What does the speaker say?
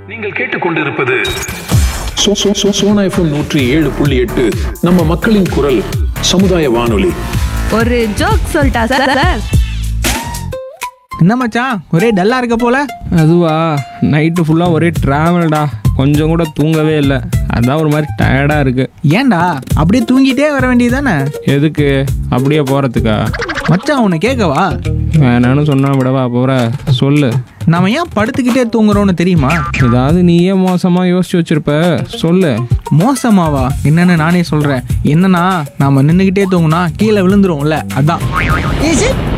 நீங்கள் கேட்டுக்கொண்டிருப்பது சோ- சோ- சோ- சோனா எஃப்எம் நூற்றி ஏழு புள்ளி எட்டு நம்ம மக்களின் குரல் சமுதாய வானொலி ஒரு ஜோக் சொல்லிட்டா சார் சார் என்ன மச்சான் ஒரே டல்லா இருக்க போல அதுவா நைட்டு ஃபுல்லாக ஒரே ட்ராவல்டா கொஞ்சம் கூட தூங்கவே இல்லை அதான் ஒரு மாதிரி டயர்டாக இருக்குது ஏன்டா அப்படியே தூங்கிட்டே வர வேண்டியதானே எதுக்கு அப்படியே போகிறதுக்கா மச்சான் உன்னை கேட்கவா வேணான்னு சொன்னா விடவா போகிற சொல்லு நாம ஏன் படுத்துக்கிட்டே தூங்குறோம்னு தெரியுமா ஏதாவது நீயே மோசமாக யோசிச்சு வச்சிருப்ப சொல்லு மோசமாவா என்னன்னு நானே சொல்றேன் என்னன்னா நாம நின்றுக்கிட்டே தூங்குனா கீழே விழுந்துருவோம்ல அதான்